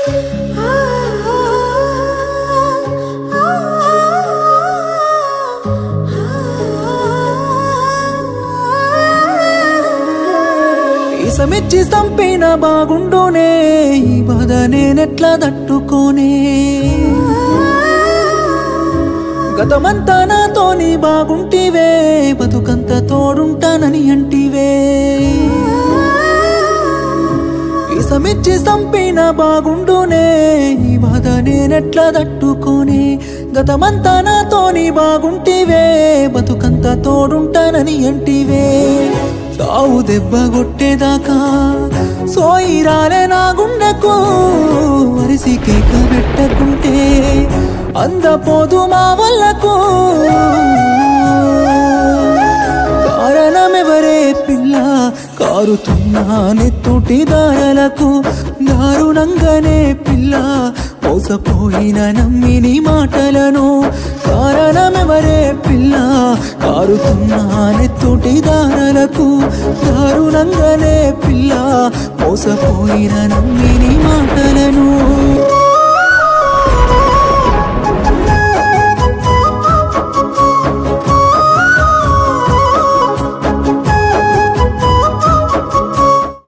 ఇసమిచ్చి చంపిన బాగుండునే ఈ బాధ నేనెట్లా తట్టుకోనే గతమంతా నాతోని బాగుంటివే బతుకంత తోడుంటానని అంటివే ఇసమిచ్చి చంపిన బాగుండునే ఈ బాధ నేనెట్లా తట్టుకోనే గతమంతా నాతోని బాగుంటివే బతుకంత తోడుంటానని అంటివే సావు దెబ్బ కొట్టేదాకా సోయి రాలే నా గుండెకు వరిసి కేక పెట్టకుంటే అందపోదు మా వల్లకు కారణమెవరే పిల్ల కారుతున్నా నెత్తుటి దారలకు దారుణంగానే పిల్ల మోసపోయిన నమ్మిని మాటలను కారణమెవరే పిల్ల కారుతున్నా నెత్తుటి దారలకు దారుణంగానే పిల్ల మోసపోయిన నమ్మిని మాటలను